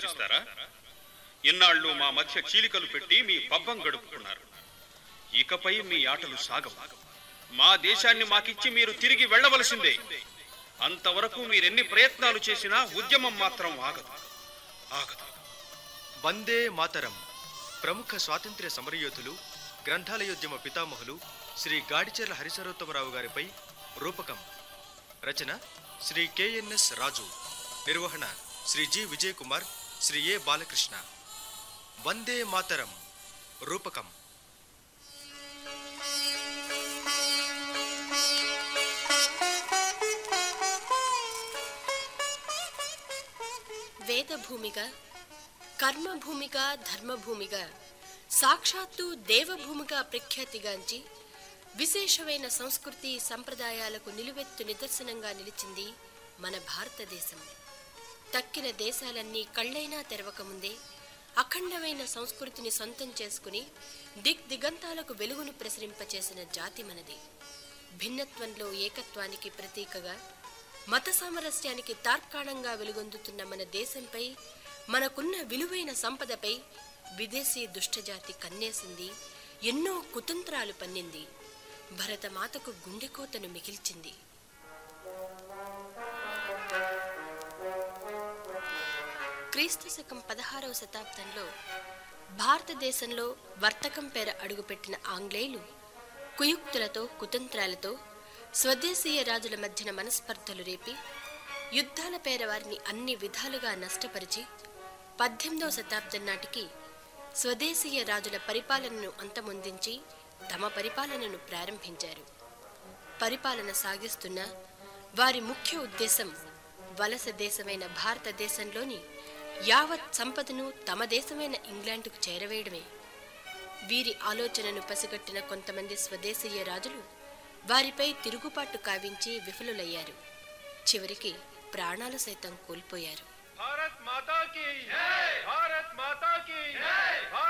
ఆలోచిస్తారా ఇన్నాళ్ళు మా మధ్య చీలికలు పెట్టి మీ పబ్బం గడుపుకున్నారు ఇకపై మీ ఆటలు సాగవు మా దేశాన్ని మాకిచ్చి మీరు తిరిగి వెళ్ళవలసిందే అంతవరకు మీరెన్ని ప్రయత్నాలు చేసినా ఉద్యమం మాత్రం ఆగదు ఆగదు వందే మాతరం ప్రముఖ స్వాతంత్ర్య సమరయోధులు గ్రంథాలయోద్యమ పితామహులు శ్రీ గాడిచెర్ల హరిసరోత్తమరావు గారిపై రూపకం రచన శ్రీ కెఎన్ఎస్ రాజు నిర్వహణ శ్రీ జి విజయ్ కుమార్ శ్రీ ఏ బాలకృష్ణ వందే మాతరం రూపకం వేదభూమిగా కర్మభూమిగా ధర్మభూమిగా సాక్షాత్తు దేవభూమిగా ప్రఖ్యాతిగాంచి విశేషమైన సంస్కృతి సంప్రదాయాలకు నిలువెత్తు నిదర్శనంగా నిలిచింది మన భారతదేశం తక్కిన దేశాలన్నీ కళ్ళైనా తెరవకముందే అఖండమైన సంస్కృతిని సొంతం చేసుకుని దిగ్ దిగంతాలకు వెలుగును ప్రసరింపచేసిన జాతి మనది భిన్నత్వంలో ఏకత్వానికి ప్రతీకగా మత సామరస్యానికి తార్కాణంగా వెలుగొందుతున్న మన దేశంపై మనకున్న విలువైన సంపదపై విదేశీ దుష్టజాతి కన్నేసింది ఎన్నో కుతంత్రాలు పన్నింది భరతమాతకు గుండెకోతను మిగిల్చింది క్రీస్తు శకం పదహారవ శతాబ్దంలో భారతదేశంలో వర్తకం పేర అడుగుపెట్టిన ఆంగ్లేయులు కుయుక్తులతో కుతంత్రాలతో స్వదేశీయ రాజుల మధ్యన మనస్పర్ధలు రేపి యుద్ధాల పేర వారిని అన్ని విధాలుగా నష్టపరిచి పద్దెనిమిదవ శతాబ్దం నాటికి స్వదేశీయ రాజుల పరిపాలనను అంతమొందించి తమ పరిపాలనను ప్రారంభించారు పరిపాలన సాగిస్తున్న వారి ముఖ్య ఉద్దేశం వలస దేశమైన భారతదేశంలోని యావత్ సంపదను తమ దేశమైన ఇంగ్లాండ్కు చేరవేయడమే వీరి ఆలోచనను పసిగట్టిన కొంతమంది స్వదేశీయ రాజులు వారిపై తిరుగుబాటు కావించి విఫలులయ్యారు చివరికి ప్రాణాలు సైతం కోల్పోయారు भारत माता की भारत माता की